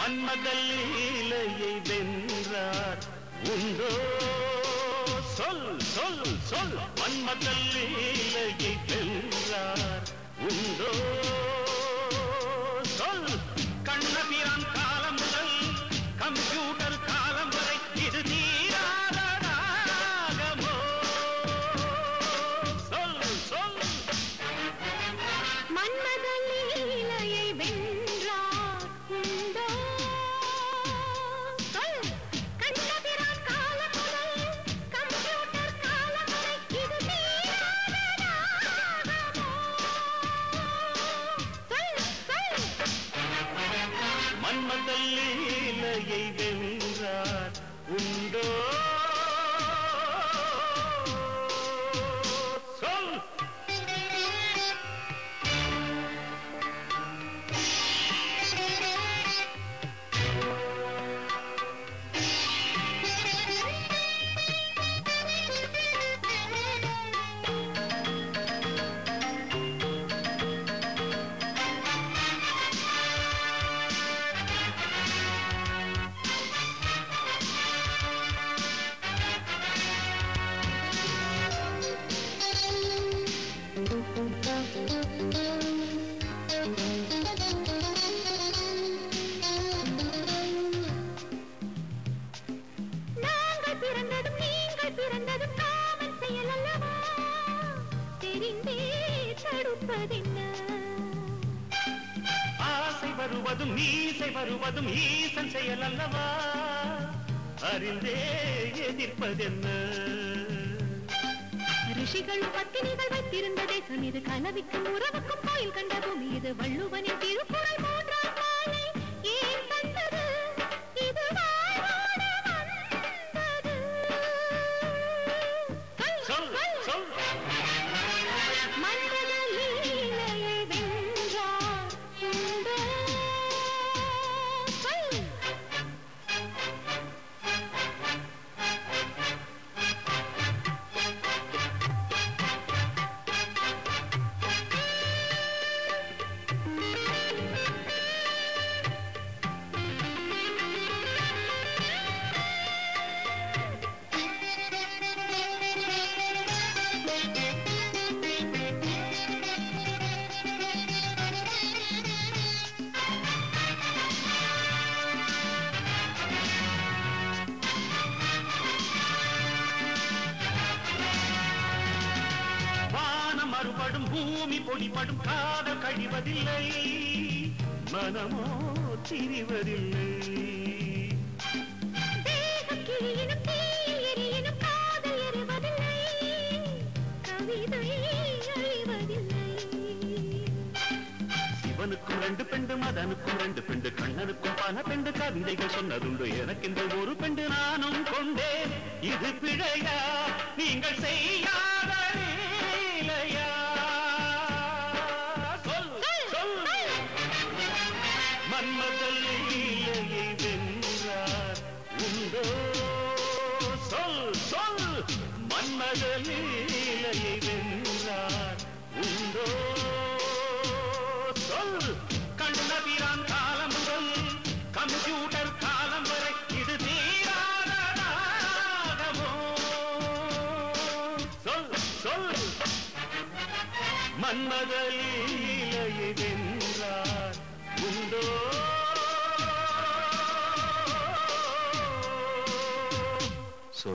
மன்மதல் லீலையை வென்றார் உண்டோ சொல் சொல் சொல் மன்மதல் லீலையை வென்றார் உண்டோ சொல் கண்ணபிரான் காலம் முதல் கம்ப்யூட்டர் காலம் வரை இது தீராத ராகமோ சொல் சொல் மன்மத லீலையை வென்றார் உண்டோ சொல் கண்ணபிரான் காலம் முதல் கம்ப்யூட்டர் காலம் வரை இது தீராத ராகமோ சொல் சொல் மன்மதல் லீலையை வென்றார் உண்டோ சொல் நாங்கள் பிறந்ததும் நீங்கள் பிறந்ததும் காமன் செயல் அல்லவா தெரிந்தே தடுப்பதென்ன ஆசை வருவதும் மீசை வருவதும் ஈசன் செயல் அல்லவா அறிந்தே எதிர்ப்பதென்ன ரிஷிகளும் பத்தினிகள் வைத்திருந்த தேசம் இது கலவிக்கும் உறவுக்கும் கோயில் கண்ட பூமி இது வள்ளுவனின் திருக்குறள் மூன்றாம் மாலை ஏன் தந்தது இது வாழ்வோடு வந்தது சொல் சொல் மன்மத லீலையை வென்றார் உண்டோ சொல் வானம் மறுபடும் பூமி பொடிபடும் காதல் கழிவதில்லை மனமோ திரிவதில்லை தேகம் கிழியினும் தீயில் எரியினும் காதல் எறிவதில்லை கவிதை அழிவதில்லை சிவனுக்கும் ரெண்டு பெண்டு மதனுக்கும் ரெண்டு பெண்டு கண்ணனுக்கும் பல பெண்டு கவிதைகள் சொன்னதுண்டு எனக்கென்ற ஒரு பெண்டு நானும் கொண்டேன் இது பிழையா நீங்கள் செய்யாத லீலையா சொல் சொல் மன்மதல் லீலையை வென்றார் உண்டோ சொல் சொல் மன்மதல் லீலையை வென்றார் உண்டோ சொல் கண்ணபிரான் காலம் முதல் கம்ப்யூட்டர் காலம் வரை இது தீராத ராகமோ சொல் சொல் மன்மத லீலையை வென்றார் உண்டோ